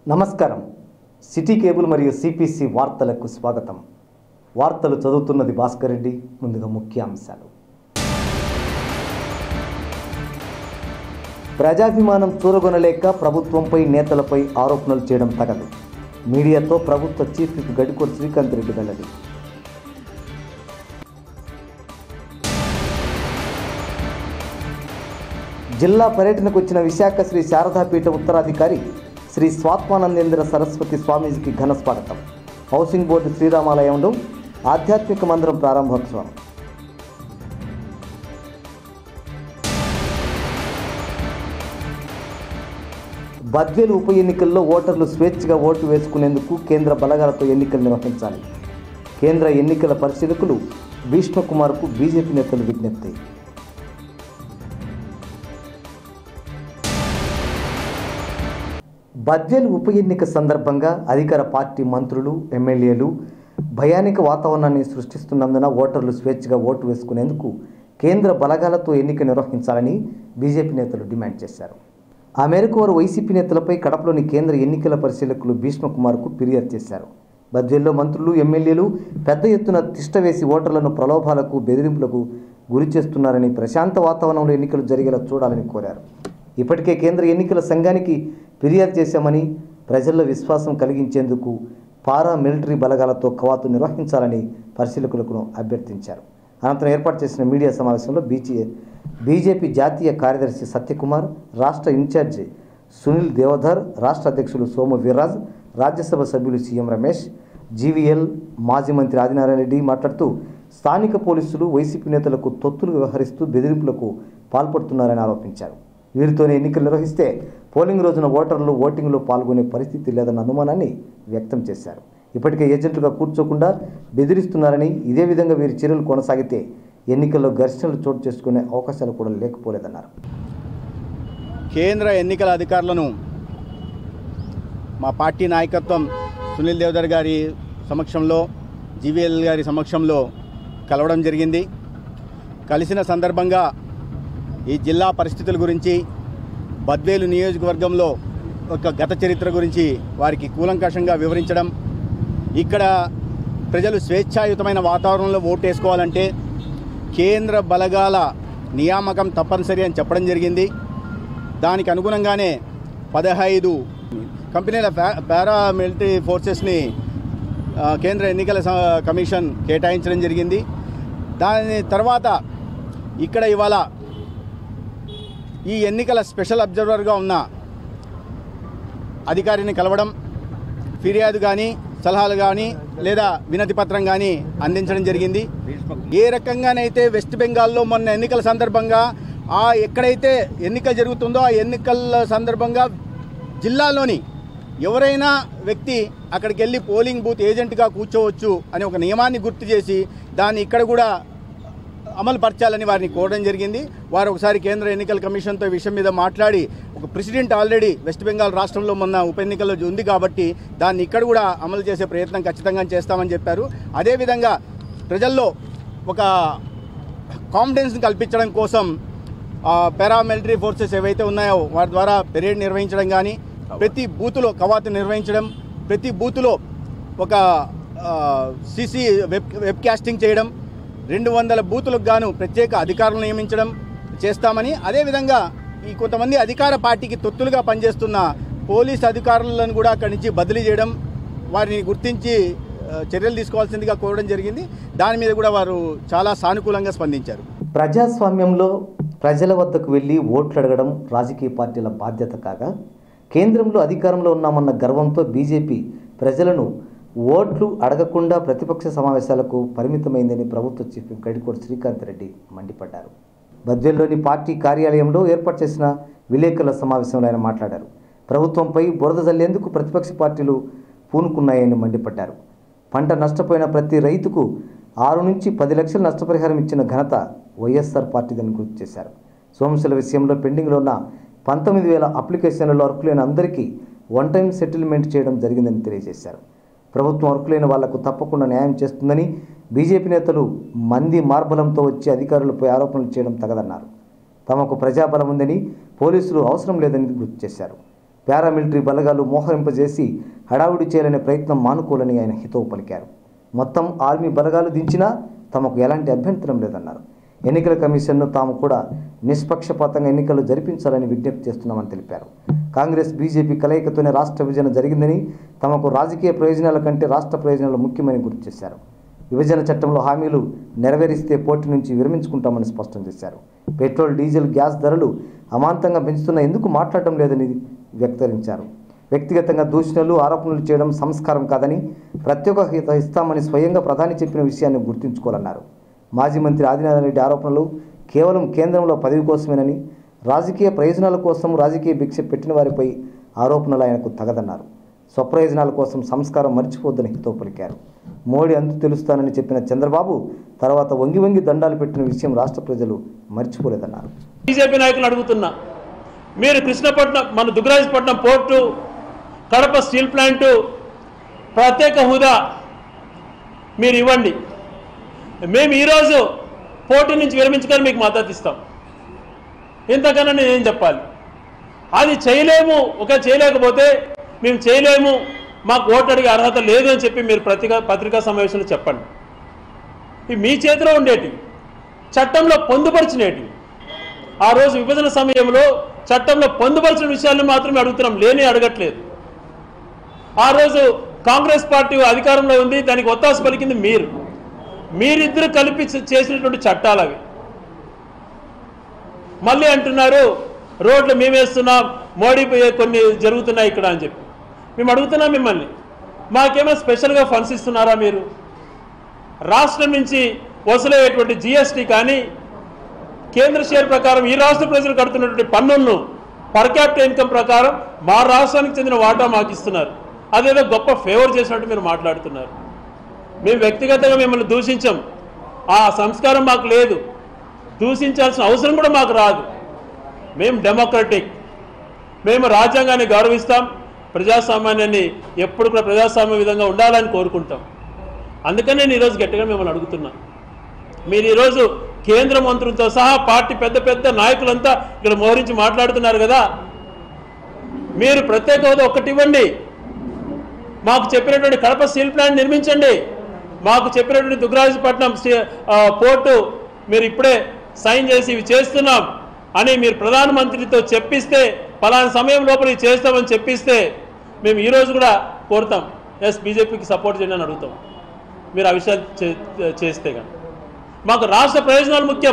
నమస్కారం city cable మరియు CPC వార్తలకు స్వాగతం వార్తలు చదువుతున్నది భాస్కర్ రెడ్డి ముందుగా ముఖ్య అంశాలు ప్రజాభిమానం చూరగొనలేక ప్రభుత్వంపై నేతలపై ఆరోపణలు చేయడం తగదు మీడియాతో ప్రభుత్వ చీఫ్ విప్ గడికోటి శ్రీకాంత్ రెడ్డి వెల్లడి జిల్లా పర్యటనకు వచ్చిన విశాఖ శ్రీ శారదాపీఠ ఉత్తరాధికారి శ్రీ స్వాత్మానందేంద్ర సరస్వతి స్వామీజీకి ఘన స్వాగతం హౌసింగ్ బోర్డు శ్రీరామాలయంలో ఆధ్యాత్మిక మందిరం ప్రారంభోత్సవం బద్వేలు ఉప ఎన్నికల్లో ఓటర్లు స్వేచ్ఛగా ఓటు వేసుకునేందుకు కేంద్ర బలగాలతో ఎన్నికలు నిర్వహించాలి కేంద్ర ఎన్నికల పరిశీలకులు భీష్మకుమార్కు బీజేపీ నేతలు విజ్ఞప్తి బద్వేలు ఉప ఎన్నిక సందర్భంగా అధికార పార్టీ మంత్రులు ఎమ్మెల్యేలు భయానిక వాతావరణాన్ని సృష్టిస్తున్నందున ఓటర్లు స్వేచ్ఛగా ఓటు వేసుకునేందుకు కేంద్ర బలగాలతో ఎన్నిక నిర్వహించాలని బీజేపీ నేతలు డిమాండ్ చేశారు ఆ మేరకు వారు వైసీపీ నేతలపై కడపలోని కేంద్ర ఎన్నికల పరిశీలకులు భీష్మకుమార్కు ఫిర్యాదు చేశారు బద్వేల్లో మంత్రులు ఎమ్మెల్యేలు పెద్ద ఎత్తున తిష్టవేసి ఓటర్లను ప్రలోభాలకు బెదిరింపులకు గురి చేస్తున్నారని ప్రశాంత వాతావరణంలో ఎన్నికలు జరిగేలా చూడాలని కోరారు ఇప్పటికే కేంద్ర ఎన్నికల సంఘానికి ఫిర్యాదు చేశామని ప్రజల్లో విశ్వాసం కలిగించేందుకు పారా మిలిటరీ బలగాలతో కవాతు నిర్వహించాలని పరిశీలకులకు అభ్యర్థించారు అనంతరం ఏర్పాటు చేసిన మీడియా సమావేశంలో బీజే బీజేపీ జాతీయ కార్యదర్శి సత్యకుమార్ రాష్ట్ర ఇన్ఛార్జి సునీల్ దేవధర్ రాష్ట్ర అధ్యక్షులు సోము వీర్రాజ్ రాజ్యసభ సభ్యులు సీఎం రమేష్ జీవీఎల్ మాజీ మంత్రి ఆదినారాయణ రెడ్డి మాట్లాడుతూ స్థానిక పోలీసులు వైసీపీ నేతలకు తొత్తులు వ్యవహరిస్తూ బెదిరింపులకు పాల్పడుతున్నారని ఆరోపించారు వీరితోనే ఎన్నికలు నిర్వహిస్తే పోలింగ్ రోజున ఓటర్లు ఓటింగ్లో పాల్గొనే పరిస్థితి లేదన్న అనుమానాన్ని వ్యక్తం చేశారు ఇప్పటికే ఏజెంట్లుగా కూర్చోకుండా బెదిరిస్తున్నారని ఇదే విధంగా వీరి చర్యలు కొనసాగితే ఎన్నికల్లో ఘర్షణలు చోటు చేసుకునే అవకాశాలు కూడా లేకపోలేదన్నారు కేంద్ర ఎన్నికల అధికారులను మా పార్టీ నాయకత్వం సునీల్ దేవదర్ గారి సమక్షంలో జీవీఎల్ గారి సమక్షంలో కలవడం జరిగింది కలిసిన సందర్భంగా ఈ జిల్లా పరిస్థితుల గురించి బద్వేలు నియోజకవర్గంలో ఒక గత చరిత్ర గురించి వారికి కూలంకషంగా వివరించడం ఇక్కడ ప్రజలు స్వేచ్ఛాయుతమైన వాతావరణంలో ఓటు వేసుకోవాలంటే కేంద్ర బలగాల నియామకం తప్పనిసరి అని చెప్పడం జరిగింది దానికి అనుగుణంగానే పదహైదు కంపెనీల పా- పారామిలిటరీ ఫోర్సెస్ని ఆ, కేంద్ర ఎన్నికల స- కమిషన్ కేటాయించడం జరిగింది దాని తర్వాత ఇక్కడ ఇవాళ ఈ ఎన్నికల స్పెషల్ అబ్జర్వర్గా ఉన్న అధికారిని కలవడం ఫిర్యాదు కానీ సలహాలు కానీ లేదా వినతి పత్రం కానీ అందించడం జరిగింది ఏ రకంగానైతే వెస్ట్ బెంగాల్లో మొన్న ఎన్నికల సందర్భంగా ఆ ఎక్కడైతే ఎన్నిక జరుగుతుందో ఆ ఎన్నికల సందర్భంగా జిల్లాలోని ఎవరైనా వ్యక్తి అక్కడికి వెళ్ళి పోలింగ్ బూత్ ఏజెంట్గా కూర్చోవచ్చు అనే ఒక నియమాన్ని గుర్తు చేసి దాన్ని ఇక్కడ కూడా అమలు పరచాలని వారిని కోరడం జరిగింది వారు ఒకసారి కేంద్ర ఎన్నికల కమిషన్తో ఈ విషయం మీద మాట్లాడి ఒక ప్రెసిడెంట్ ఆల్రెడీ వెస్ట్ బెంగాల్ రాష్ట్రంలో మొన్న ఉప ఎన్నికల్లో ఉంది కాబట్టి దాన్ని ఇక్కడ కూడా అమలు చేసే ప్రయత్నం ఖచ్చితంగా చేస్తామని చెప్పారు అదేవిధంగా ప్రజల్లో ఒక కాన్ఫిడెన్స్ని కల్పించడం కోసం పారామిలిటరీ ఫోర్సెస్ ఏవైతే ఉన్నాయో వారి ద్వారా పెరేడ్ నిర్వహించడం కానీ ప్రతి బూతులో కవాతు నిర్వహించడం ప్రతి బూతులో ఒక సీసీ వెబ్ వెబ్ కాస్టింగ్ చేయడం రెండు వందల బూతులకు గాను ప్రత్యేక అధికారులను నియమించడం చేస్తామని అదేవిధంగా ఈ కొంతమంది అధికార పార్టీకి తొత్తులుగా పనిచేస్తున్న పోలీస్ అధికారులను కూడా అక్కడి నుంచి బదిలీ చేయడం వారిని గుర్తించి ఆ, చర్యలు తీసుకోవాల్సిందిగా కోరడం జరిగింది దాని మీద కూడా వారు చాలా సానుకూలంగా స్పందించారు ప్రజాస్వామ్యంలో ప్రజల వద్దకు వెళ్ళి ఓట్లు అడగడం రాజకీయ పార్టీల బాధ్యత కాగా కేంద్రంలో అధికారంలో ఉన్నామన్న గర్వంతో బీజేపీ ప్రజలను ఓట్లు అడగకుండా ప్రతిపక్ష సమావేశాలకు పరిమితమైందని ప్రభుత్వ చీఫ్ విప్ గడికోటి శ్రీకాంత్ రెడ్డి మండిపడ్డారు బద్వేల్లోని పార్టీ కార్యాలయంలో ఏర్పాటు చేసిన విలేకరుల సమావేశంలో ఆయన మాట్లాడారు ప్రభుత్వంపై బురద జల్లేందుకు ప్రతిపక్ష పార్టీలు పూనుకున్నాయని మండిపడ్డారు పంట నష్టపోయిన ప్రతి రైతుకు ఆరు నుంచి పది లక్షల నష్టపరిహారం ఇచ్చిన ఘనత వైఎస్ఆర్ పార్టీదని గుర్తు చేశారు సోమశిల విషయంలో పెండింగ్లో ఉన్న పంతొమ్మిది వేల అప్లికేషన్లలో అర్హులైన అందరికీ వన్ టైం సెటిల్మెంట్ చేయడం జరిగిందని తెలియజేశారు ప్రభుత్వం అర్హులైన వాళ్లకు తప్పకుండా న్యాయం చేస్తుందని బీజేపీ నేతలు మంది మార్బలంతో వచ్చి అధికారులపై ఆరోపణలు చేయడం తగదన్నారు తమకు ప్రజాబలం ఉందని పోలీసులు అవసరం లేదని గుర్తు చేశారు పారామిలిటరీ బలగాలు మోహరింపజేసి హడావుడి చేయాలనే ప్రయత్నం మానుకోవాలని ఆయన హితవు పలికారు మొత్తం ఆర్మీ బలగాలు దించినా తమకు ఎలాంటి అభ్యంతరం లేదన్నారు ఎన్నికల కమిషన్ను తాము కూడా నిష్పక్షపాతంగా ఎన్నికలు జరిపించాలని విజ్ఞప్తి చేస్తున్నామని తెలిపారు కాంగ్రెస్ బీజేపీ కలయికతోనే రాష్ట్ర విభజన జరిగిందని తమకు రాజకీయ ప్రయోజనాల కంటే రాష్ట్ర ప్రయోజనాలు ముఖ్యమని గుర్తు చేశారు విభజన చట్టంలో హామీలు నెరవేరిస్తే పోటీ నుంచి విరమించుకుంటామని స్పష్టం చేశారు పెట్రోల్ డీజిల్ గ్యాస్ ధరలు అమాంతంగా పెంచుతున్న ఎందుకు మాట్లాడటం లేదని వ్యక్తరించారు వ్యక్తిగతంగా దూషణలు ఆరోపణలు చేయడం సంస్కారం కాదని ప్రత్యేక హిత ఇస్తామని స్వయంగా ప్రధాని చెప్పిన విషయాన్ని గుర్తుంచుకోవాలన్నారు మాజీ మంత్రి ఆదినారాయణ రెడ్డి ఆరోపణలు కేవలం కేంద్రంలో పదవి కోసమేనని రాజకీయ ప్రయోజనాల కోసం రాజకీయ భిక్ష పెట్టిన వారిపై ఆరోపణలు ఆయనకు తగదన్నారు స్వప్రయోజనాల కోసం సంస్కారం మర్చిపోద్దని హితో పలికారు మోడీ అంతు తెలుస్తానని చెప్పిన చంద్రబాబు తర్వాత వంగి వంగి దండాలు పెట్టిన విషయం రాష్ట్ర ప్రజలు మర్చిపోలేదన్నారు బీజేపీ నాయకులు అడుగుతున్నా మీరు కృష్ణపట్నం మన Dugarajapatnam port Kadapa steel plant ప్రత్యేక హోదా మీరు ఇవ్వండి మేము ఈరోజు పోటీ నుంచి విరమించుకొని మీకు మద్దతు ఇస్తాం ఇంతకన్నా నేనేం చెప్పాలి అది చేయలేము ఒక చేయలేకపోతే మేము చేయలేము మాకు ఓటు అడిగే అర్హత లేదు అని చెప్పి మీరు పత్రికా పత్రికా సమావేశంలో చెప్పండి ఇవి మీ చేతిలో ఉండేటి చట్టంలో పొందుపరిచినేటి ఆ రోజు విభజన సమయంలో చట్టంలో పొందుపరిచిన విషయాలను మాత్రమే అడుగుతున్నాం లేని అడగట్లేదు ఆ రోజు కాంగ్రెస్ పార్టీ అధికారంలో ఉంది దానికి ఒత్తాసు పలికింది మీరు మీరిద్దరు కలిపి చే- చేసినటువంటి చట్టాలు అవి మళ్ళీ అంటున్నారు రోడ్లు మేమేస్తున్నాం మోడీ పై- కొన్ని జరుగుతున్నాయి ఇక్కడ అని చెప్పి మేము అడుగుతున్నాం మిమ్మల్ని మాకేమైనా స్పెషల్గా ఫండ్స్ ఇస్తున్నారా మీరు రాష్ట్రం నుంచి వసూలయ్యేటువంటి జిఎస్టీ కానీ కేంద్ర షేర్ ప్రకారం ఈ రాష్ట్ర ప్రజలు కడుతున్నటువంటి పన్నులను పర్ క్యాపిటల్ ఇన్కమ్ ప్రకారం మా రాష్ట్రానికి చెందిన వాటా మాకు ఇస్తున్నారు అదేదో గొప్ప ఫేవర్ చేసినట్టు మీరు మాట్లాడుతున్నారు మేము వ్యక్తిగతంగా మిమ్మల్ని దూషించాం ఆ సంస్కారం మాకు లేదు దూషించాల్సిన అవసరం కూడా మాకు రాదు మేము డెమోక్రటిక్ మేము రాజ్యాంగాన్ని గౌరవిస్తాం ప్రజాస్వామ్యాన్ని ఎప్పుడు కూడా ప్రజాస్వామ్య విధంగా ఉండాలని కోరుకుంటాం అందుకనే నేను ఈరోజు గట్టిగా మిమ్మల్ని అడుగుతున్నా మీరు ఈరోజు కేంద్ర మంత్రులతో సహా పార్టీ పెద్ద పెద్ద నాయకులంతా ఇక్కడ మోహరించి మాట్లాడుతున్నారు కదా మీరు ప్రత్యేక హోదా ఒక్కటి ఇవ్వండి మాకు చెప్పినటువంటి కడప స్టీల్ ప్లాంట్ నిర్మించండి మాకు చెప్పినటువంటి దుగ్గరాజపట్నం స్టీ- ఆ, పోర్టు మీరు ఇప్పుడే సైన్ చేసి ఇవి చేస్తున్నాం అని మీరు ప్రధానమంత్రితో చెప్పిస్తే పలానా సమయం లోపల ఇవి చేస్తామని చెప్పిస్తే మేము ఈరోజు కూడా కోరుతాం ఎస్ బీజేపీకి సపోర్ట్ చేయండి అని అడుగుతాం మీరు ఆ విషయాలు చే- చేస్తే కానీ మాకు రాష్ట్ర ప్రయోజనాలు ముఖ్యం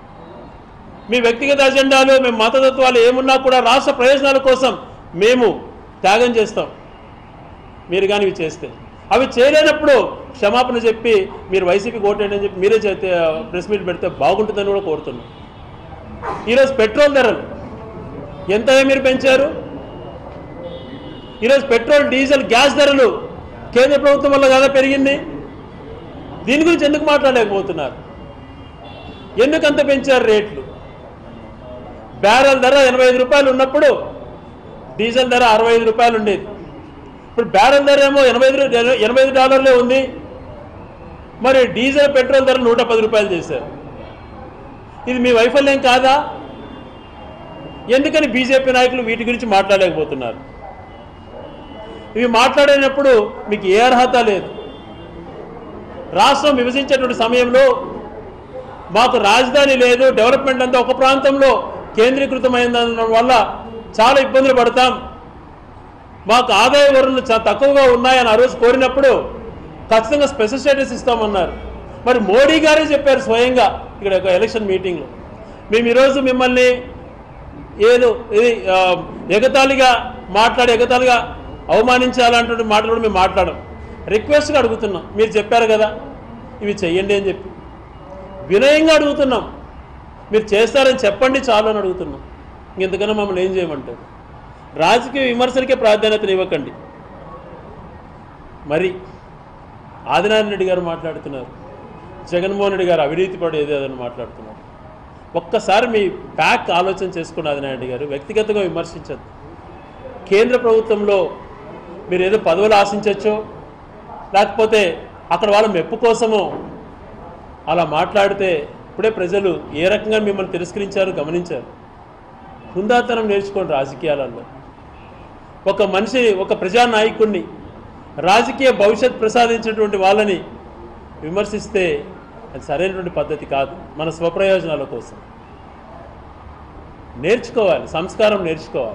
మీ వ్యక్తిగత అజెండాలు మేము మతతత్వాలు ఏమున్నా కూడా రాష్ట్ర ప్రయోజనాల కోసం మేము త్యాగం చేస్తాం మీరు కానీ ఇవి చేస్తే అవి చేయలేనప్పుడు క్షమాపణ చెప్పి మీరు వైసీపీకి ఓటేయండి అని చెప్పి మీరే చేస్తే ప్రెస్ మీట్ పెడితే బాగుంటుందని కూడా కోరుతున్నాం ఈరోజు పెట్రోల్ ధరలు ఎంత మీరు పెంచారు ఈరోజు పెట్రోల్ డీజిల్ గ్యాస్ ధరలు కేంద్ర ప్రభుత్వం వల్ల కదా పెరిగింది దీని గురించి ఎందుకు మాట్లాడలేకపోతున్నారు ఎందుకు అంత పెంచారు రేట్లు బ్యారెల్ ధర ఎనభై ఐదు రూపాయలు ఉన్నప్పుడు డీజిల్ ధర అరవై ఐదు రూపాయలు ఉండేది ఇప్పుడు బ్యారెల్ ధర ఏమో ఎనభై ఐదు ఎనభై ఐదు డాలర్లే ఉంది మరి డీజిల్ పెట్రోల్ ధర నూట పది రూపాయలు చేశారు ఇది మీ వైఫల్యం కాదా ఎందుకని బీజేపీ నాయకులు వీటి గురించి మాట్లాడలేకపోతున్నారు ఇవి మాట్లాడేటప్పుడు మీకు ఏ అర్హత లేదు రాష్ట్రం విభజించేటువంటి సమయంలో మాకు రాజధాని లేదు డెవలప్మెంట్ అంతా ఒక ప్రాంతంలో కేంద్రీకృతమైనందు వల్ల చాలా ఇబ్బందులు పడతాం మాకు ఆదాయ వనరులు చాలా తక్కువగా ఉన్నాయని ఆ రోజు కోరినప్పుడు ఖచ్చితంగా స్పెషల్ స్టేటస్ ఇస్తామన్నారు మరి మోడీ గారే చెప్పారు స్వయంగా ఇక్కడ ఒక ఎలక్షన్ మీటింగ్లో మేము ఈరోజు మిమ్మల్ని ఏదో ఇది ఆ, ఎగతాళిగా మాట్లాడి ఎగతాళిగా అవమానించాలంటే మాటలు కూడా మేము మాట్లాడం రిక్వెస్ట్గా అడుగుతున్నాం మీరు చెప్పారు కదా ఇవి చెయ్యండి అని చెప్పి వినయంగా అడుగుతున్నాం మీరు చేస్తారని చెప్పండి చాలు అని అడుగుతున్నాం ఇంకెందుకన్నా మమ్మల్ని ఏం చేయమంటారు రాజకీయ విమర్శలకే ప్రాధాన్యతను ఇవ్వకండి మరి ఆదినారాయణ రెడ్డి గారు మాట్లాడుతున్నారు జగన్మోహన్ రెడ్డి గారు అవినీతి పడు ఏదేదని మాట్లాడుతున్నారు ఒక్కసారి మీ బ్యాక్ ఆలోచన చేసుకున్న ఆదినారాయణ రెడ్డి గారు వ్యక్తిగతంగా విమర్శించద్దు కేంద్ర ప్రభుత్వంలో మీరు ఏదో పదవులు ఆశించవచ్చో లేకపోతే అక్కడ వాళ్ళ మెప్పు కోసమో అలా మాట్లాడితే ఇప్పుడే ప్రజలు ఏ రకంగా మిమ్మల్ని తిరస్కరించారో గమనించారు హుందాతనం నేర్చుకోండి రాజకీయాలలో ఒక మనిషి ఒక ప్రజానాయకుడిని రాజకీయ భవిష్యత్ ప్రసాదించినటువంటి వాళ్ళని విమర్శిస్తే అది సరైనటువంటి పద్ధతి కాదు మన స్వప్రయోజనాల కోసం నేర్చుకోవాలి సంస్కారం నేర్చుకోవాలి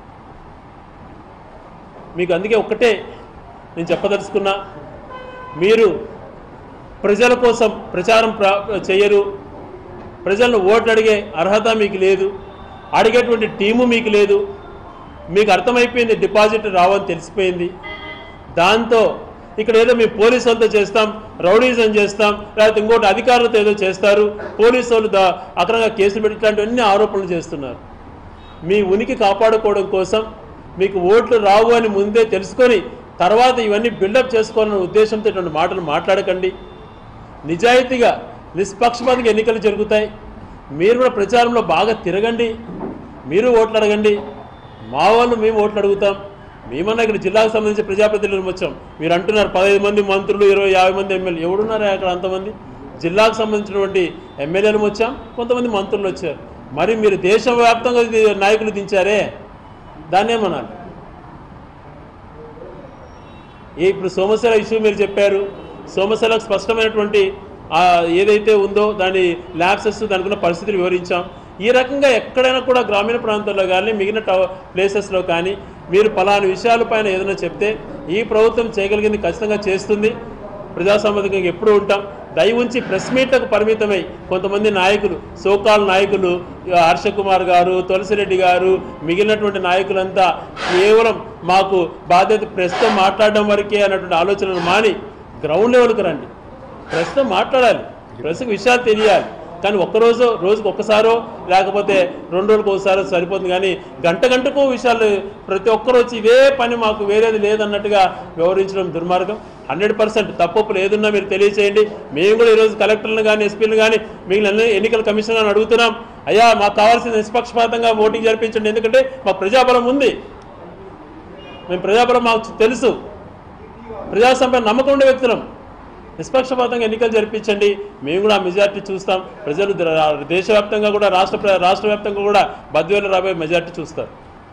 మీకు అందుకే ఒక్కటే నేను చెప్పదలుచుకున్నా మీరు ప్రజల కోసం ప్రచారం ప్రా చేయరు ప్రజలను ఓట్లు అడిగే అర్హత మీకు లేదు అడిగేటువంటి టీము మీకు లేదు మీకు అర్థమైపోయింది డిపాజిట్ రావని తెలిసిపోయింది దాంతో ఇక్కడ ఏదో మేము పోలీసు వాళ్ళతో చేస్తాం రౌడీజం చేస్తాం లేకపోతే ఇంకోటి అధికారులతో ఏదో చేస్తారు పోలీసు వాళ్ళు దా అక్రమంగా కేసులు పెట్టి ఇట్లాంటివన్నీ ఆరోపణలు చేస్తున్నారు మీ ఉనికి కాపాడుకోవడం కోసం మీకు ఓట్లు రావు అని ముందే తెలుసుకొని తర్వాత ఇవన్నీ బిల్డప్ చేసుకోవాలన్న ఉద్దేశంతో ఇటువంటి మాటలు మాట్లాడకండి నిజాయితీగా నిష్పక్షపాతంగా ఎన్నికలు జరుగుతాయి మీరు కూడా ప్రచారంలో బాగా తిరగండి మీరు ఓట్లు అడగండి మా వాళ్ళు మేము ఓట్లు అడుగుతాం మేమన్నా ఇక్కడ జిల్లాకు సంబంధించి ప్రజాప్రతినిధులు వచ్చాం మీరు అంటున్నారు పదహైదు మంది మంత్రులు ఇరవై యాభై మంది ఎమ్మెల్యే ఎవడున్నారు అక్కడ అంతమంది జిల్లాకు సంబంధించినటువంటి ఎమ్మెల్యేలు వచ్చాం కొంతమంది మంత్రులు వచ్చారు మరి మీరు దేశవ్యాప్తంగా ఇది నాయకులు దించారే దాన్ని ఏమనాలి ఏ ఇప్పుడు సోమశిల ఇష్యూ మీరు చెప్పారు సోమశిలకు స్పష్టమైనటువంటి ఆ, ఏదైతే ఉందో దాని ల్యాబ్సెస్ దానికి ఉన్న పరిస్థితులు వివరించాం ఈ రకంగా ఎక్కడైనా కూడా గ్రామీణ ప్రాంతాల్లో కానీ మిగిలిన టవ ప్లేసెస్లో కానీ మీరు పలానా విషయాలపైన ఏదైనా చెప్తే ఈ ప్రభుత్వం చేయగలిగింది ఖచ్చితంగా చేస్తుంది ప్రజాసమ్మతంగా ఎప్పుడూ ఉంటాం దయ ఉంచి ప్రెస్ మీట్లకు పరిమితమై కొంతమంది నాయకులు సోకాల్ నాయకులు ఇక హర్ష కుమార్ గారు తులసిరెడ్డి గారు మిగిలినటువంటి నాయకులంతా కేవలం మాకు బాధ్యత ప్రెస్తో మాట్లాడడం వరకే అన్నటువంటి ఆలోచనలు మాని గ్రౌండ్ లెవెల్కి రండి ప్రెస్తో మాట్లాడాలి ప్రెస్కి విషయాలు తెలియాలి కానీ ఒక్కరోజు రోజుకు ఒక్కసారో లేకపోతే రెండు రోజులకు ఒకసారో సరిపోతుంది కానీ గంట గంటకు విషయాలు ప్రతి ఒక్కరు వచ్చి ఇదే పని మాకు వేరేది లేదన్నట్టుగా వ్యవహరించడం దుర్మార్గం హండ్రెడ్ పర్సెంట్ తప్పులు ఏదున్నా మీరు తెలియచేయండి మేము కూడా ఈరోజు కలెక్టర్లను కానీ ఎస్పీలను కానీ మిగిలిన అన్ని ఎన్నికల కమిషన్ కానీ అడుగుతున్నాం అయ్యా మాకు కావాల్సిన నిష్పక్షపాతంగా ఓటింగ్ జరిపించండి ఎందుకంటే మాకు ప్రజాబలం ఉంది మేము ప్రజాబలం మాకు తెలుసు ప్రజాసంపై నమ్మకం ఉండే వ్యక్తులం నిష్పక్షపాతంగా ఎన్నికలు జరిపించండి మేము కూడా ఆ మెజార్టీ చూస్తాం ప్రజలు ద- దేశవ్యాప్తంగా కూడా రాష్ట్ర ప్ర- రాష్ట్ర వ్యాప్తంగా కూడా బద్వేలు రాబోయే మెజార్టీ చూస్తారు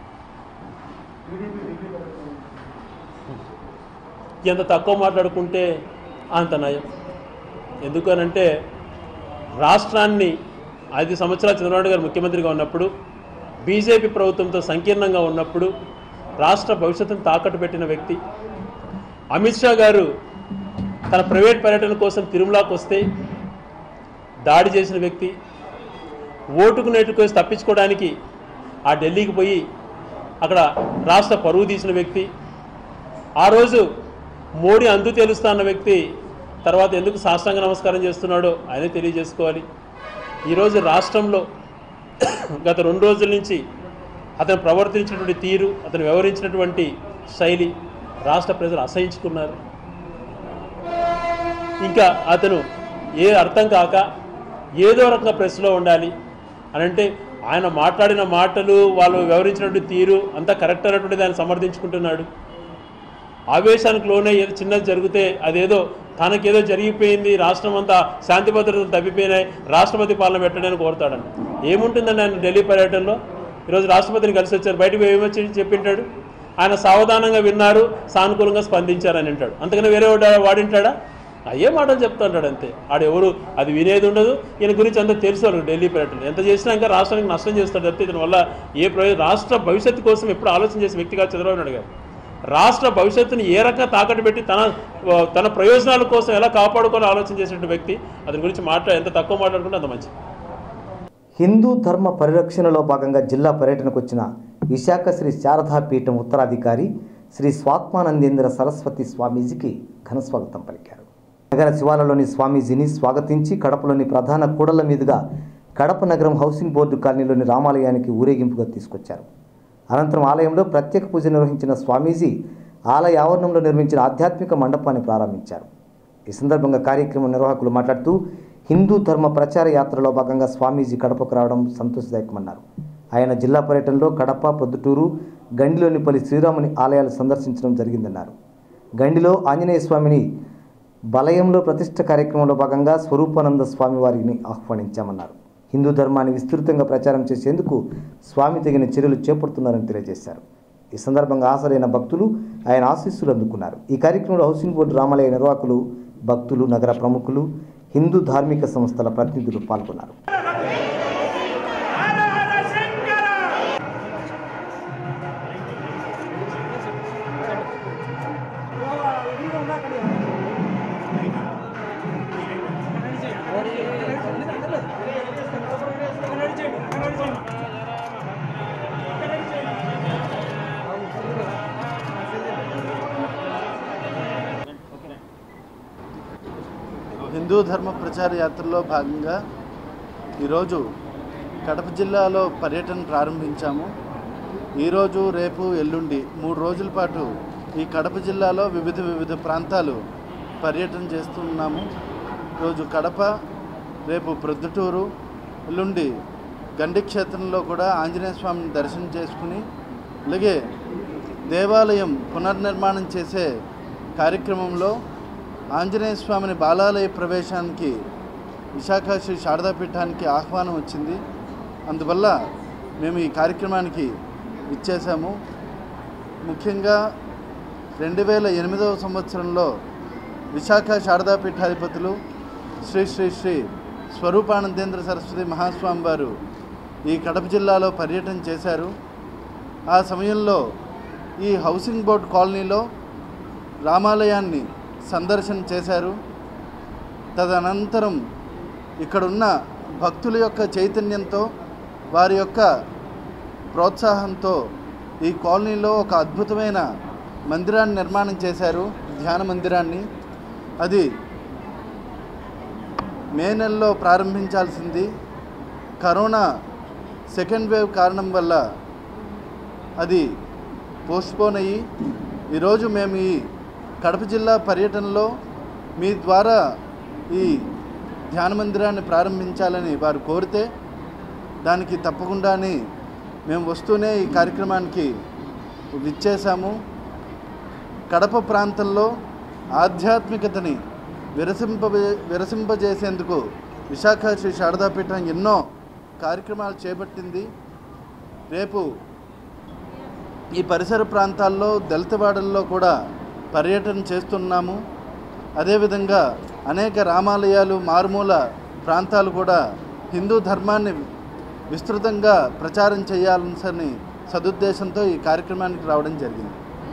ఎంత తక్కువ మాట్లాడుకుంటే అంత నయం ఎందుకనంటే రాష్ట్రాన్ని ఐదు సంవత్సరాలు చంద్రబాబు గారు ముఖ్యమంత్రిగా ఉన్నప్పుడు బీజేపీ ప్రభుత్వంతో సంకీర్ణంగా ఉన్నప్పుడు రాష్ట్ర భవిష్యత్తును తాకట్టు పెట్టిన వ్యక్తి అమిత్ షా గారు తన ప్రైవేట్ పర్యటన కోసం తిరుమలకు వస్తే దాడి చేసిన వ్యక్తి ఓటుకు నేటుకు తప్పించుకోవడానికి ఆ ఢిల్లీకి పోయి అక్కడ రాష్ట్ర పరువు తీసిన వ్యక్తి ఆ రోజు మోడీ అందు తెలుస్తా అన్న వ్యక్తి తర్వాత ఎందుకు సాష్టాంగ నమస్కారం చేస్తున్నాడో ఆయనే తెలియజేసుకోవాలి ఈరోజు రాష్ట్రంలో గత రెండు రోజుల నుంచి అతను ప్రవర్తించినటువంటి తీరు అతను వ్యవహరించినటువంటి శైలి రాష్ట్ర ప్రజలు అసహించుకున్నారు ఇంకా అతను ఏ అర్థం కాక ఏదో రకంగా ప్రెస్లో ఉండాలి అని అంటే ఆయన మాట్లాడిన మాటలు వాళ్ళు వ్యవహరించినటువంటి తీరు అంతా కరెక్ట్ అయినటువంటి దాన్ని సమర్థించుకుంటున్నాడు ఆవేశానికి లోనే ఏదో చిన్నది జరిగితే అదేదో తనకేదో జరిగిపోయింది రాష్ట్రం అంతా శాంతి భద్రతలు తప్పిపోయినాయి రాష్ట్రపతి పాలన పెట్టడానికి కోరుతాడని ఏముంటుందండి ఆయన ఢిల్లీ పర్యటనలో ఈరోజు రాష్ట్రపతిని కలిసి వచ్చారు బయటకు ఏమొచ్చి చెప్పింటాడు ఆయన సావధానంగా విన్నారు సానుకూలంగా స్పందించారని అంటాడు అంతకన్నా వేరే వాడు వాడింటాడా అయ్యే మాటలు చెప్తుంటాడు అంతే ఆడు ఎవరు అది వినేది ఉండదు ఈయన గురించి అంతా తెలుసు వాళ్ళకి ఢిల్లీ పర్యటన ఎంత చేసినా ఇంకా రాష్ట్రానికి నష్టం చేస్తాడు తప్పితే ఇతని వల్ల ఏ ప్రయోజనం రాష్ట్ర భవిష్యత్తు కోసం ఎప్పుడు ఆలోచన చేసే వ్యక్తిగా చంద్రబాబు నాయుడు గారు రాష్ట్ర భవిష్యత్తుని ఏ రకంగా తాకట్టు పెట్టి తన తన ప్రయోజనాల కోసం ఎలా కాపాడుకోవాలో ఆలోచన చేసినటువంటి వ్యక్తి అతని గురించి మాట్లా ఎంత తక్కువ మాట్లాడుకుంటే అంత మంచిది హిందూ ధర్మ పరిరక్షణలో భాగంగా జిల్లా పర్యటనకు వచ్చిన విశాఖ శ్రీ శారదా పీఠం ఉత్తరాధికారి శ్రీ స్వాత్మానందేంద్ర సరస్వతి స్వామీజీకి ఘన స్వాగతం పలికారు నగర శివాలలోని స్వామీజీని స్వాగతించి కడపలోని ప్రధాన కూడళ్ల మీదుగా కడప నగరం హౌసింగ్ బోర్డు కాలనీలోని రామాలయానికి ఊరేగింపుగా తీసుకొచ్చారు అనంతరం ఆలయంలో ప్రత్యేక పూజ నిర్వహించిన స్వామీజీ ఆలయ ఆవరణంలో నిర్మించిన ఆధ్యాత్మిక మండపాన్ని ప్రారంభించారు ఈ సందర్భంగా కార్యక్రమం నిర్వాహకులు మాట్లాడుతూ హిందూ ధర్మ ప్రచార యాత్రలో భాగంగా స్వామీజీ కడపకు రావడం సంతోషదాయకమన్నారు ఆయన జిల్లా పర్యటనలో కడప పొద్దుటూరు గండిలోని పలు శ్రీరాముని ఆలయాలు సందర్శించడం జరిగిందన్నారు గండిలో ఆంజనేయ స్వామిని బలయంలో ప్రతిష్ఠ కార్యక్రమంలో భాగంగా స్వరూపానంద స్వామి వారిని ఆహ్వానించామన్నారు హిందూ ధర్మాన్ని విస్తృతంగా ప్రచారం చేసేందుకు స్వామి తగిన చర్యలు చేపడుతున్నారని తెలియజేశారు ఈ సందర్భంగా హాజరైన భక్తులు ఆయన ఆశీస్సులు అందుకున్నారు ఈ కార్యక్రమంలో హౌసింగ్ బోర్డు రామాలయ నిర్వాహకులు భక్తులు నగర ప్రముఖులు హిందూ ధార్మిక సంస్థల ప్రతినిధులు పాల్గొన్నారు హిందూ ధర్మ ప్రచార యాత్రలో భాగంగా ఈరోజు కడప జిల్లాలో పర్యటన ప్రారంభించాము ఈరోజు రేపు ఎల్లుండి మూడు రోజుల పాటు ఈ కడప జిల్లాలో వివిధ వివిధ ప్రాంతాలు పర్యటన చేస్తున్నాము రోజు కడప రేపు ప్రొద్దుటూరు ఎల్లుండి గండి క్షేత్రంలో కూడా ఆంజనేయ స్వామిని దర్శనం చేసుకుని అలాగే దేవాలయం పునర్నిర్మాణం చేసే కార్యక్రమంలో ఆంజనేయ స్వామిని బాలాలయ ప్రవేశానికి విశాఖ శ్రీ శారదాపీఠానికి ఆహ్వానం వచ్చింది అందువల్ల మేము ఈ కార్యక్రమానికి ఇచ్చేసాము ముఖ్యంగా రెండు వేల ఎనిమిదవ సంవత్సరంలో విశాఖ శారదాపీఠాధిపతులు శ్రీ శ్రీ శ్రీ స్వరూపానందేంద్ర సరస్వతి మహాస్వామి వారు ఈ కడప జిల్లాలో పర్యటన చేశారు ఆ సమయంలో ఈ హౌసింగ్ బోర్డ్ కాలనీలో రామాలయాన్ని సందర్శన చేశారు తదనంతరం ఇక్కడున్న భక్తుల యొక్క చైతన్యంతో వారి యొక్క ప్రోత్సాహంతో ఈ కాలనీలో ఒక అద్భుతమైన మందిరాన్ని నిర్మాణం చేశారు ధ్యాన మందిరాన్ని అది మే నెలలో ప్రారంభించాల్సింది కరోనా సెకండ్ వేవ్ కారణం వల్ల అది పోస్ట్పోన్ అయ్యి ఈరోజు మేము ఈ కడప జిల్లా పర్యటనలో మీ ద్వారా ఈ ధ్యాన మందిరాన్ని ప్రారంభించాలని వారు కోరితే దానికి తప్పకుండానే మేము వస్తూనే ఈ కార్యక్రమానికి విచ్చేశాము కడప ప్రాంతంలో ఆధ్యాత్మికతని విరసింప విరసింపజేసేందుకు విశాఖ శ్రీ శారదాపీఠం ఎన్నో కార్యక్రమాలు చేపట్టింది రేపు ఈ పరిసర ప్రాంతాల్లో దళితవాడల్లో కూడా పర్యటన చేస్తున్నాము అదేవిధంగా అనేక రామాలయాలు మారుమూల ప్రాంతాలు కూడా హిందూ ధర్మాన్ని విస్తృతంగా ప్రచారం చేయాలని సదుద్దేశంతో ఈ కార్యక్రమానికి రావడం జరిగింది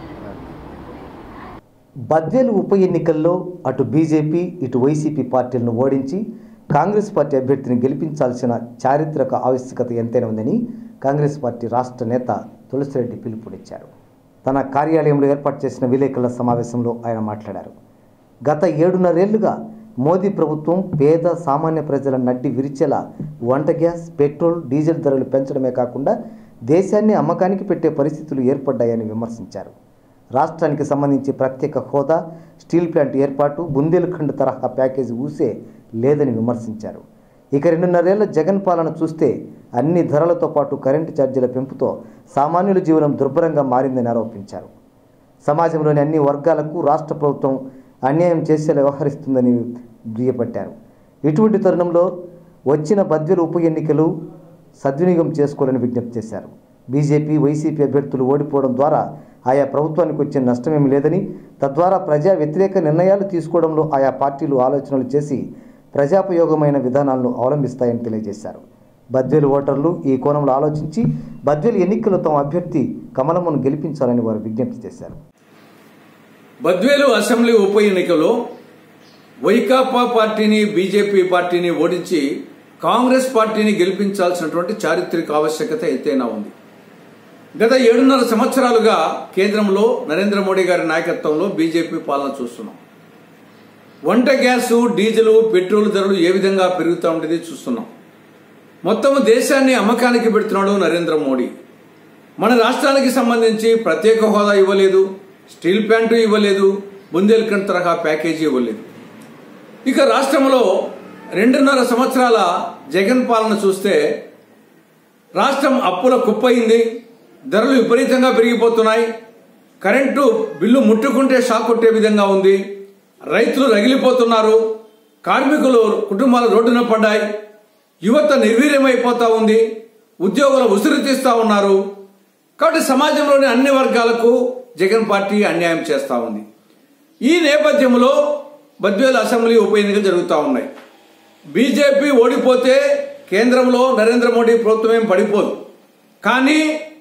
బద్వేలు ఉప ఎన్నికల్లో అటు బీజేపీ ఇటు వైసీపీ పార్టీలను ఓడించి కాంగ్రెస్ పార్టీ అభ్యర్థిని గెలిపించాల్సిన చారిత్రక ఆవశ్యకత ఎంతైనా ఉందని కాంగ్రెస్ పార్టీ రాష్ట్ర నేత తులసిరెడ్డి పిలుపునిచ్చారు తన కార్యాలయంలో ఏర్పాటు చేసిన విలేకరుల సమావేశంలో ఆయన మాట్లాడారు గత ఏడున్నరేళ్లుగా మోదీ ప్రభుత్వం పేద సామాన్య ప్రజల నడ్డి విరిచేలా వంట గ్యాస్ పెట్రోల్ డీజిల్ ధరలు పెంచడమే కాకుండా దేశాన్ని అమ్మకానికి పెట్టే పరిస్థితులు ఏర్పడ్డాయని విమర్శించారు రాష్ట్రానికి సంబంధించి ప్రత్యేక హోదా స్టీల్ ప్లాంట్ ఏర్పాటు బుందేల్ఖండ్ తరహా ప్యాకేజీ ఊసే లేదని విమర్శించారు ఇక రెండున్నరేళ్ల జగన్ పాలన చూస్తే అన్ని ధరలతో పాటు కరెంటు ఛార్జీల పెంపుతో సామాన్యుల జీవనం దుర్భరంగా మారిందని ఆరోపించారు సమాజంలోని అన్ని వర్గాలకు రాష్ట్ర ప్రభుత్వం అన్యాయం చేసేలా వ్యవహరిస్తుందని దుయ్యపట్టారు ఇటువంటి తరుణంలో వచ్చిన బద్వెల ఉప ఎన్నికలు సద్వినియోగం చేసుకోవాలని విజ్ఞప్తి చేశారు బీజేపీ వైసీపీ అభ్యర్థులు ఓడిపోవడం ద్వారా ఆయా ప్రభుత్వానికి వచ్చే నష్టమేమీ లేదని తద్వారా ప్రజా వ్యతిరేక నిర్ణయాలు తీసుకోవడంలో ఆయా పార్టీలు ఆలోచనలు చేసి ప్రజాపయోగమైన విధానాలను అవలంబిస్తాయని తెలియజేశారు బద్వేలు ఓటర్లు ఈ కోణంలో ఆలోచించి బద్వేలు ఎన్నికల్లో తమ అభ్యర్థి కమలమ్మను గెలిపించాలని వారు విజ్ఞప్తి చేశారు బద్వేలు అసెంబ్లీ ఉప ఎన్నికలో వైకాపా పార్టీని బీజేపీ పార్టీని ఓడించి కాంగ్రెస్ పార్టీని గెలిపించాల్సినటువంటి చారిత్రక ఆవశ్యకత ఎంతైనా ఉంది గత ఏడున్నర సంవత్సరాలుగా కేంద్రంలో నరేంద్ర మోడీ గారి నాయకత్వంలో బీజేపీ పాలన చూస్తున్నాం వంట గ్యాసు డీజిల్ పెట్రోల్ ధరలు ఏ విధంగా పెరుగుతూ ఉండేది చూస్తున్నాం మొత్తం దేశాన్ని అమ్మకానికి పెడుతున్నాడు నరేంద్ర మోడీ మన రాష్ట్రానికి సంబంధించి ప్రత్యేక హోదా ఇవ్వలేదు స్టీల్ ప్లాంట్ ఇవ్వలేదు బుందేల్ఖండ్ తరహా ప్యాకేజీ ఇవ్వలేదు ఇక రాష్ట్రంలో రెండున్నర సంవత్సరాల జగన్ పాలన చూస్తే రాష్ట్రం అప్పుల కుప్పయింది ధరలు విపరీతంగా పెరిగిపోతున్నాయి కరెంటు బిల్లు ముట్టుకుంటే షాక్ కొట్టే విధంగా ఉంది రైతులు రగిలిపోతున్నారు కార్మికులు కుటుంబాలు రోడ్డున పడ్డాయి యువత నిర్వీర్యమైపోతా ఉంది ఉద్యోగులు ఉసిరి తీస్తా ఉన్నారు కాబట్టి సమాజంలోని అన్ని వర్గాలకు జగన్ పార్టీ అన్యాయం చేస్తా ఉంది ఈ నేపథ్యంలో బద్వేలు అసెంబ్లీ ఉప ఎన్నికలు జరుగుతూ ఉన్నాయి బీజేపీ ఓడిపోతే కేంద్రంలో నరేంద్ర మోడీ ప్రభుత్వం ఏం పడిపోదు కానీ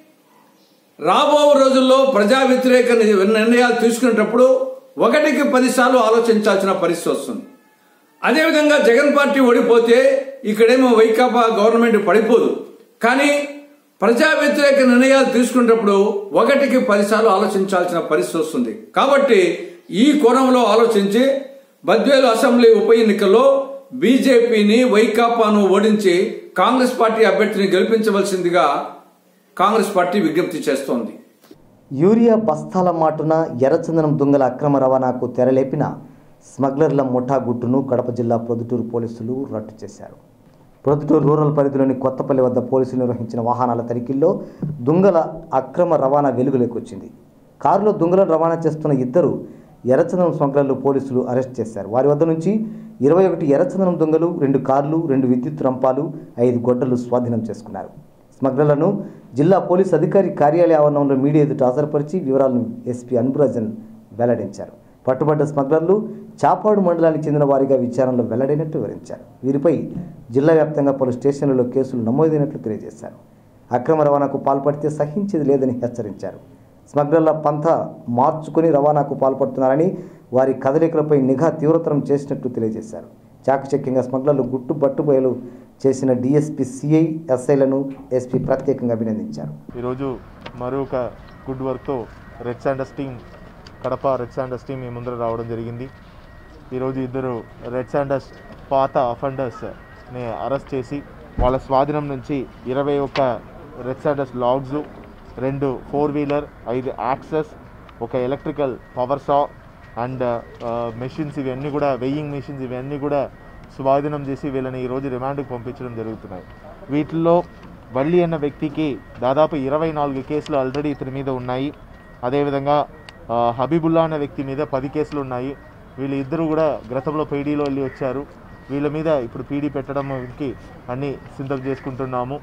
రాబో రోజుల్లో ప్రజా వ్యతిరేక నిర్ణయాలు తీసుకునేటప్పుడు ఒకటికి పదిసార్లు ఆలోచించాల్సిన పరిస్థితి వస్తుంది అదేవిధంగా జగన్ పార్టీ ఓడిపోతే ఇక్కడేమో వైకాపా గవర్నమెంట్ పడిపోదు కానీ ప్రజా వ్యతిరేక నిర్ణయాలు తీసుకునేటప్పుడు ఒకటికి పదిసార్లు ఆలోచించాల్సిన పరిస్థితి వస్తుంది కాబట్టి ఈ కోణంలో ఆలోచించి బద్వేలు అసెంబ్లీ ఉప ఎన్నికల్లో బీజేపీని వైకాపాను ఓడించి కాంగ్రెస్ పార్టీ అభ్యర్థిని గెలిపించవలసిందిగా కాంగ్రెస్ పార్టీ విజ్ఞప్తి చేస్తోంది యూరియా బస్తాల మాటున ఎర్రచందనం దొంగల అక్రమ రవాణాకు తెరలేపిన స్మగ్లర్ల ముఠా గుట్టును కడప జిల్లా ప్రొద్దుటూరు పోలీసులు రట్టు చేశారు ప్రొద్దుటూరు రూరల్ పరిధిలోని కొత్తపల్లి వద్ద పోలీసులు నిర్వహించిన వాహనాల తనిఖీల్లో దొంగల అక్రమ రవాణా వెలుగులోకి వచ్చింది కారులో దొంగలను రవాణా చేస్తున్న ఇద్దరు ఎర్రచందనం స్మగ్లర్లు పోలీసులు అరెస్ట్ చేశారు వారి వద్ద నుంచి ఇరవై ఒకటి ఎర్రచందనం దొంగలు రెండు కార్లు రెండు విద్యుత్ రంపాలు ఐదు గొడ్డలు స్వాధీనం చేసుకున్నారు స్మగ్లర్లను జిల్లా పోలీస్ అధికారి కార్యాలయ ఆవరణంలో మీడియా ఎదుట హాజరుపరిచి వివరాలను ఎస్పీ అన్బురాజన్ వెల్లడించారు పట్టుబడ్డ స్మగ్లర్లు చాపాడు మండలానికి చెందిన వారిగా విచారణలో వెల్లడైనట్టు వివరించారు వీరిపై జిల్లా వ్యాప్తంగా పలు స్టేషన్లలో కేసులు నమోదైనట్లు తెలియజేశారు అక్రమ రవాణాకు పాల్పడితే సహించేది లేదని హెచ్చరించారు స్మగ్లర్ల పంథ మార్చుకుని రవాణాకు పాల్పడుతున్నారని వారి కదలికలపై నిఘా తీవ్రతరం చేసినట్టు తెలియజేశారు చాకచక్యంగా స్మగ్లర్లు గుట్టు బట్టుబయలు చేసిన డీఎస్పీ సిఐ ఎస్ఐలను ఎస్పీ ప్రత్యేకంగా అభినందించారు ఈరోజు మరొక గుడ్ వర్క్తో red sanders team Kadapa red sanders team మీ ముందర రావడం జరిగింది ఈరోజు ఇద్దరు రెడ్ శాండర్స్ పాత అఫెండర్స్ని అరెస్ట్ చేసి వాళ్ళ స్వాధీనం నుంచి ఇరవై ఒక్క రెడ్ శాండర్స్ లాగ్స్ రెండు ఫోర్ వీలర్ ఐదు యాక్సెస్ ఒక electrical power saw and machines ఇవన్నీ కూడా వెయ్యింగ్ మెషిన్స్ ఇవన్నీ కూడా స్వాధీనం చేసి వీళ్ళని ఈరోజు రిమాండ్కి పంపించడం జరుగుతున్నాయి వీటిల్లో వల్లి అన్న వ్యక్తికి దాదాపు ఇరవై నాలుగు కేసులు ఆల్రెడీ ఇతని మీద ఉన్నాయి అదేవిధంగా ఆ, హబీబుల్లా అనే వ్యక్తి మీద పది కేసులు ఉన్నాయి వీళ్ళు ఇద్దరు కూడా గతంలో పీడీలో వెళ్ళి వచ్చారు వీళ్ళ మీద ఇప్పుడు పీడీ పెట్టడంకి అన్ని సిద్ధం చేసుకుంటున్నాము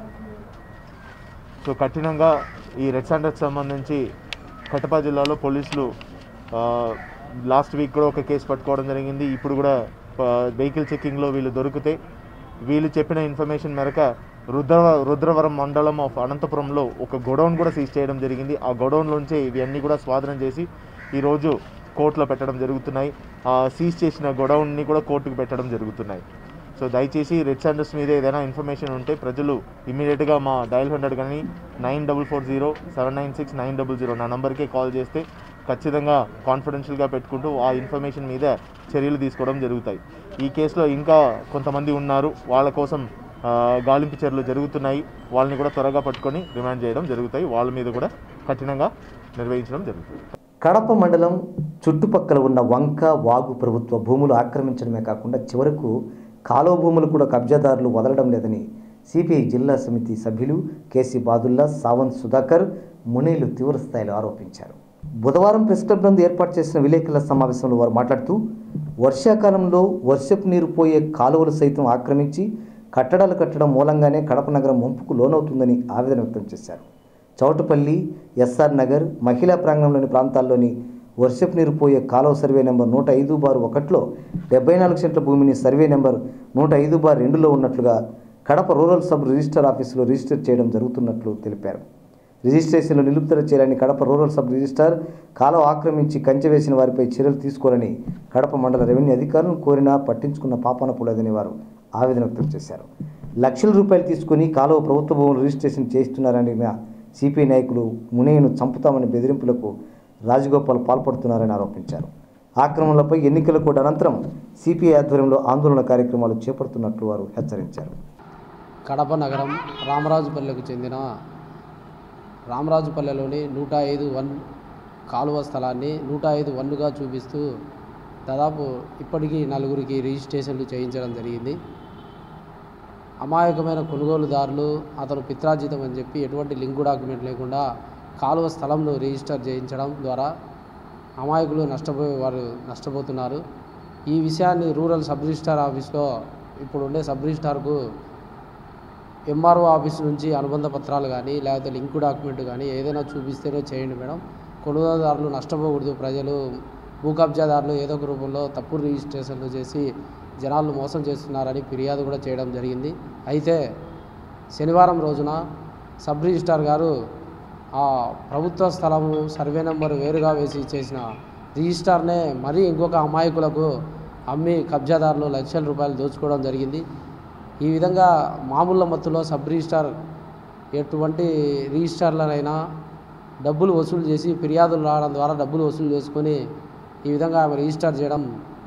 సో కఠినంగా ఈ రెడ్ సెంటర్కి సంబంధించి కటప జిల్లాలో పోలీసులు ఆ, లాస్ట్ వీక్ కూడా ఒక కేసు పట్టుకోవడం జరిగింది ఇప్పుడు కూడా ఆ, వెహికల్ చెక్కింగ్లో వీళ్ళు దొరికితే వీళ్ళు చెప్పిన ఇన్ఫర్మేషన్ మేరకు రుద్ర రుద్రవరం మండలం ఆఫ్ అనంతపురంలో ఒక గొడౌన్ కూడా సీజ్ చేయడం జరిగింది ఆ గొడౌన్లోంచే ఇవన్నీ కూడా స్వాధీనం చేసి ఈరోజు కోర్టులో పెట్టడం జరుగుతున్నాయి ఆ సీజ్ చేసిన గొడౌన్ని కూడా కోర్టుకు పెట్టడం జరుగుతున్నాయి సో దయచేసి రెడ్ శాండర్స్ మీద ఏదైనా ఇన్ఫర్మేషన్ ఉంటే ప్రజలు ఇమీడియట్గా మా డయల్ హండ్రెడ్ కానీ nine double four zero seven nine six nine double zero నా నంబర్కే కాల్ చేస్తే ఖచ్చితంగా కాన్ఫిడెన్షియల్గా పెట్టుకుంటూ ఆ ఇన్ఫర్మేషన్ మీద చర్యలు తీసుకోవడం జరుగుతాయి ఈ కేసులో ఇంకా కొంతమంది ఉన్నారు వాళ్ళ కోసం ఆ, గాలింపు చర్యలు జరుగుతున్నాయి వాళ్ళని కూడా త్వరగా పట్టుకొని రిమాండ్ చేయడం జరుగుతాయి వాళ్ళ మీద కూడా కఠినంగా నిర్వహించడం జరుగుతుంది కడప మండలం చుట్టుపక్కల ఉన్న వంక వాగు ప్రభుత్వ భూములు ఆక్రమించడమే కాకుండా చివరకు కాలువ భూములు కూడా కబ్జాదారులు వదలడం లేదని సిపిఐ జిల్లా సమితి సభ్యులు కేసీ బాదుల్లా సావంత్ సుధాకర్ మునీలు తీవ్రస్థాయిలో ఆరోపించారు బుధవారం ప్రెస్ క్లబ్ నందు ఏర్పాటు చేసిన విలేకరుల సమావేశంలో వారు మాట్లాడుతూ వర్షాకాలంలో వర్షపు నీరు పోయే కాలువలు సైతం ఆక్రమించి కట్టడాలు కట్టడం మూలంగానే కడప నగరం ముంపుకు లోనవుతుందని ఆవేదన వ్యక్తం చేశారు చౌటుపల్లి ఎస్ఆర్ నగర్ మహిళా ప్రాంగణంలోని ప్రాంతాల్లోని వర్షపు నీరు పోయే కాలువ సర్వే నెంబర్ నూట ఐదు బార్ ఒకటిలో డెబ్బై నాలుగు సెంట్ల భూమిని సర్వే నెంబర్ నూట ఐదు బార్ రెండులో ఉన్నట్లుగా కడప రూరల్ సబ్ రిజిస్టర్ ఆఫీసులో రిజిస్టర్ చేయడం జరుగుతున్నట్లు తెలిపారు రిజిస్ట్రేషన్లు నిలుపుదల చేయాలని కడప రూరల్ సబ్ రిజిస్టార్ కాలువ ఆక్రమించి కంచె వేసిన వారిపై చర్యలు తీసుకోవాలని కడప మండల రెవెన్యూ అధికారులను కోరినా పట్టించుకున్న పాపన పోలేదని వారు ఆవేదన వ్యక్తం చేశారు లక్షల రూపాయలు తీసుకుని కాలువ ప్రభుత్వ భూములు రిజిస్ట్రేషన్ చేయిస్తున్నారని సిపిఐ నాయకులు మునేయను చంపుతామని బెదిరింపులకు రాజగోపాల్ పాల్పడుతున్నారని ఆరోపించారు ఆక్రమణలపై ఎన్నికల కోడ్ అనంతరం సిపిఐ ఆధ్వర్యంలో ఆందోళన కార్యక్రమాలు చేపడుతున్నట్లు వారు హెచ్చరించారు కడప నగరం రామరాజుపల్లెకు చెందిన రామరాజుపల్లెలోని నూట ఐదు వన్ కాలువ స్థలాన్ని నూట ఐదు వన్నుగా చూపిస్తూ దాదాపు ఇప్పటికీ నలుగురికి రిజిస్ట్రేషన్లు చేయించడం జరిగింది అమాయకమైన కొనుగోలుదారులు అతను పిత్రాజితం అని చెప్పి ఎటువంటి లింకు డాక్యుమెంట్ లేకుండా కాలువ స్థలంలో రిజిస్టర్ చేయించడం ద్వారా అమాయకులు నష్టపోయే వారు నష్టపోతున్నారు ఈ విషయాన్ని రూరల్ సబ్ రిజిస్టార్ ఆఫీస్లో ఇప్పుడు ఉండే సబ్ రిజిస్టార్కు ఎంఆర్ఓ ఆఫీస్ నుంచి అనుబంధ పత్రాలు కానీ లేకపోతే లింక్ డాక్యుమెంట్ కానీ ఏదైనా చూపిస్తేనే చేయండి మేడం కొనుగోలుదారులు నష్టపోకూడదు ప్రజలు భూ కబ్జాదారులు ఏదో ఒక రూపంలో తప్పుడు రిజిస్ట్రేషన్లు చేసి జనాలు మోసం చేస్తున్నారని ఫిర్యాదు కూడా చేయడం జరిగింది అయితే శనివారం రోజున సబ్ రిజిస్ట్రార్ గారు ఆ ప్రభుత్వ స్థలము సర్వే నెంబర్ వేరుగా వేసి చేసిన రిజిస్టార్నే మరీ ఇంకొక అమాయకులకు అమ్మి కబ్జాదారులు లక్షల రూపాయలు దోచుకోవడం జరిగింది ఈ విధంగా మామూలు మత్తులో సబ్ రిజిస్టార్ ఎటువంటి రిజిస్టార్లనైనా డబ్బులు వసూలు చేసి ఫిర్యాదులు రావడం ద్వారా డబ్బులు వసూలు చేసుకొని ఈ విధంగా ఆమె రిజిస్టార్ చేయడం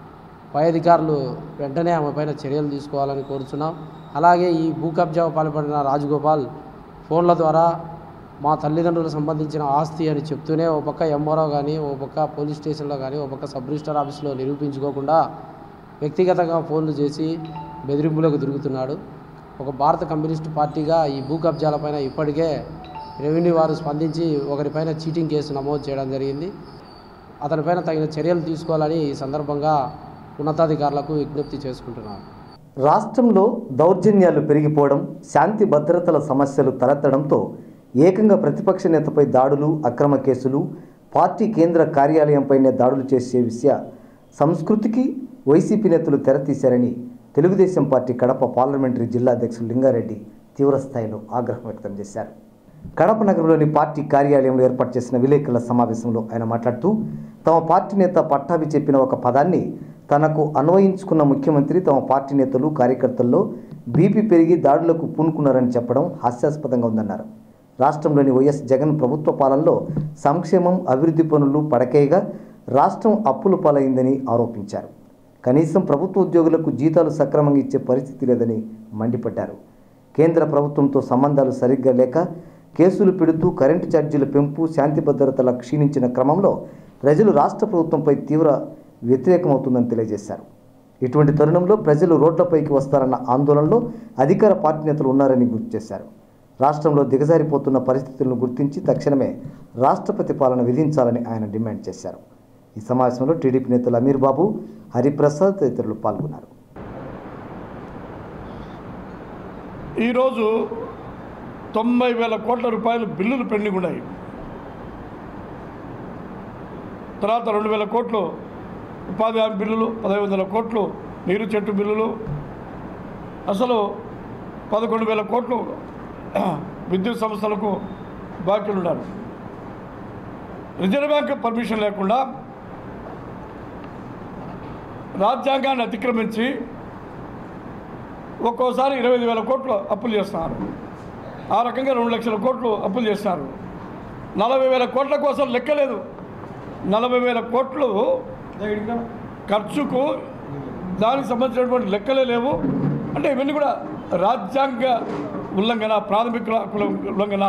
పై అధికారులు వెంటనే ఆమె పైన చర్యలు తీసుకోవాలని కోరుచున్నాం అలాగే ఈ భూ కబ్జా పాల్పడిన రాజగోపాల్ ఫోన్ల ద్వారా మా తల్లిదండ్రులకు సంబంధించిన ఆస్తి అని చెప్తూనే ఓ పక్క ఎంఆర్ఓ కానీ ఓ పక్క పోలీస్ స్టేషన్లో కానీ ఓ పక్క సబ్ రిజిస్టర్ ఆఫీస్లో నిరూపించుకోకుండా వ్యక్తిగతంగా ఫోన్లు చేసి బెదిరింపులకు తిరుగుతున్నాడు ఒక భారత కమ్యూనిస్ట్ పార్టీగా ఈ భూ కబ్జాలపైన ఇప్పటికే రెవెన్యూ వారు స్పందించి ఒకరిపైన చీటింగ్ కేసు నమోదు చేయడం జరిగింది అతనిపైన తగిన చర్యలు తీసుకోవాలని ఈ సందర్భంగా ఉన్నతాధికారులకు విజ్ఞప్తి చేసుకుంటున్నాను రాష్ట్రంలో దౌర్జన్యాలు పెరిగిపోవడం శాంతి భద్రతల సమస్యలు తలెత్తడంతో ఏకంగా ప్రతిపక్ష నేతపై దాడులు అక్రమ కేసులు పార్టీ కేంద్ర కార్యాలయంపైనే దాడులు చేసే విషయ సంస్కృతికి వైసీపీ నేతలు తెరతీశారని తెలుగుదేశం పార్టీ కడప పార్లమెంటరీ జిల్లా అధ్యక్షులు లింగారెడ్డి తీవ్రస్థాయిలో ఆగ్రహం వ్యక్తం చేశారు కడప నగరంలోని పార్టీ కార్యాలయంలో ఏర్పాటు చేసిన విలేకరుల సమావేశంలో ఆయన మాట్లాడుతూ తమ పార్టీ నేత పట్టాభి చెప్పిన ఒక పదాన్ని తనకు అన్వయించుకున్న ముఖ్యమంత్రి తమ పార్టీ నేతలు కార్యకర్తల్లో బీపీ పెరిగి దాడులకు పూనుకున్నారని చెప్పడం హాస్యాస్పదంగా ఉందన్నారు రాష్ట్రంలోని వైఎస్ జగన్ ప్రభుత్వ పాలనలో సంక్షేమం అభివృద్ధి పనులు పడకేయగా రాష్ట్రం అప్పుల పాలైందని ఆరోపించారు కనీసం ప్రభుత్వ ఉద్యోగులకు జీతాలు సక్రమంగా ఇచ్చే పరిస్థితి లేదని మండిపడ్డారు కేంద్ర ప్రభుత్వంతో సంబంధాలు సరిగ్గా లేక కేసులు పెడుతూ కరెంటు ఛార్జీల పెంపు శాంతి భద్రతల క్షీణించిన క్రమంలో ప్రజలు రాష్ట్ర ప్రభుత్వంపై తీవ్ర వ్యతిరేకమవుతుందని తెలియజేశారు ఇటువంటి తరుణంలో ప్రజలు రోడ్లపైకి వస్తారన్న ఆందోళనలో అధికార పార్టీ నేతలు ఉన్నారని గుర్తు చేశారు రాష్ట్రంలో దిగజారిపోతున్న పరిస్థితులను గుర్తించి తక్షణమే రాష్ట్రపతి పాలన విధించాలని ఆయన డిమాండ్ చేశారు ఈ సమావేశంలో టీడీపీ నేతలు అమీర్ బాబు హరిప్రసాద్ తదితరులు పాల్గొన్నారు ఈరోజు తొంభై వేల కోట్ల రూపాయలు బిల్లులు పెండింగ్ ఉన్నాయి తర్వాత రెండు వేల కోట్లు ఉపాధి హామీ బిల్లులు పదహైదు వందల కోట్లు నీరు చెట్టు బిల్లులు అసలు పదకొండు వేల కోట్లు విద్యుత్ సంస్థలకు బాకీలు ఉన్నారు రిజర్వ్ బ్యాంక్ పర్మిషన్ లేకుండా రాజ్యాంగాన్ని అతిక్రమించి ఒక్కోసారి ఇరవై ఐదు వేల కోట్లు అప్పులు చేస్తున్నారు ఆ రకంగా రెండు లక్షల కోట్లు అప్పులు చేస్తున్నారు నలభై వేల కోట్ల కోసం లెక్కలేదు నలభై వేల కోట్లు ఖర్చుకు దానికి సంబంధించినటువంటి లెక్కలే లేవు అంటే ఇవన్నీ కూడా రాజ్యాంగ ఉల్లంఘన ప్రాథమిక హక్కుల ఉల్లంఘన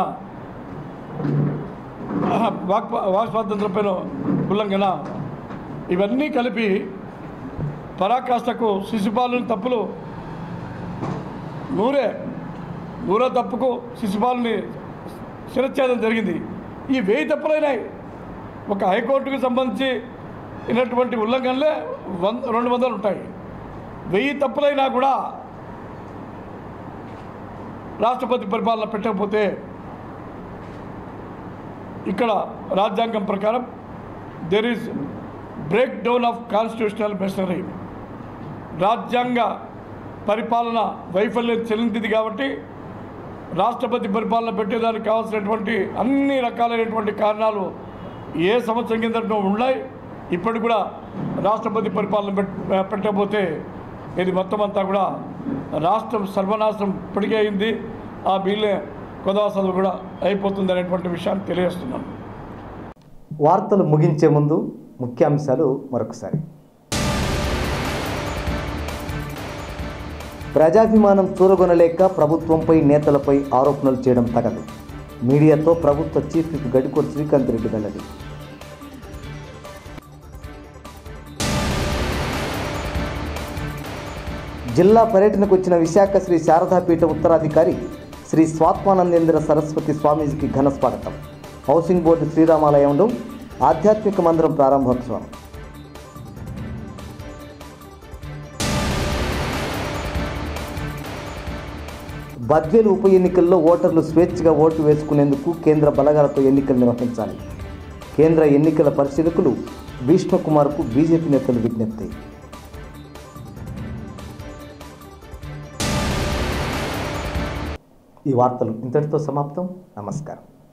వాక్ వాక్ స్వాతంత్రపైన ఉల్లంఘన ఇవన్నీ కలిపి పరాకాష్ఠకు శిశుపాలను తప్పులు నూరే నూరే తప్పుకు శిశుపాలని శిరచ్ఛేదం జరిగింది ఈ వెయ్యి తప్పులైనాయి ఒక హైకోర్టుకు సంబంధించి ఇనటువంటి ఉల్లంఘనలే వంద రెండు వందలు ఉంటాయి వెయ్యి తప్పులైనా కూడా రాష్ట్రపతి పరిపాలన పెట్టకపోతే ఇక్కడ రాజ్యాంగం ప్రకారం there is break down of constitutional machinery రాజ్యాంగ పరిపాలన వైఫల్యం చెందింది కాబట్టి రాష్ట్రపతి పరిపాలన పెట్టేదానికి కావాల్సినటువంటి అన్ని రకాలైనటువంటి కారణాలు ఏ సంవత్సరం కిందటో ఉన్నాయి ఇప్పటికి కూడా రాష్ట్రపతి పరిపాలన పెట్ పెట్టకపోతే ఇది మొత్తం అంతా కూడా రాష్ట్రం సర్వనాశనం ఇప్పటికే అయింది ఆ బిల్లే కొదాసలు కూడా అయిపోతుంది అనేటువంటి విషయాన్ని తెలియజేస్తున్నాను వార్తలు ముగించే ముందు ముఖ్యాంశాలు మరొకసారి ప్రజాభిమానం చూరగొనలేక ప్రభుత్వంపై నేతలపై ఆరోపణలు చేయడం తగదు మీడియాతో ప్రభుత్వ చీఫ్ విప్ గడికోటి శ్రీకాంత్ రెడ్డి వెల్లడి జిల్లా పర్యటనకు వచ్చిన విశాఖ శ్రీ శారదాపీఠ ఉత్తరాధికారి శ్రీ స్వాత్మానందేంద్ర సరస్వతి స్వామీజీకి ఘన స్వాగతం హౌసింగ్ బోర్డు శ్రీరామాలయంలో ఆధ్యాత్మిక మందిరం ప్రారంభోత్సవం బద్వేలు ఉప ఎన్నికల్లో ఓటర్లు స్వేచ్ఛగా ఓటు వేసుకునేందుకు కేంద్ర బలగాలతో ఎన్నికలు నిర్వహించాలి కేంద్ర ఎన్నికల పరిశీలకులు భీష్మకుమార్కు బీజేపీ నేతలు విజ్ఞప్తి ఈ వార్తలు ఇంతటితో సమాప్తం నమస్కారం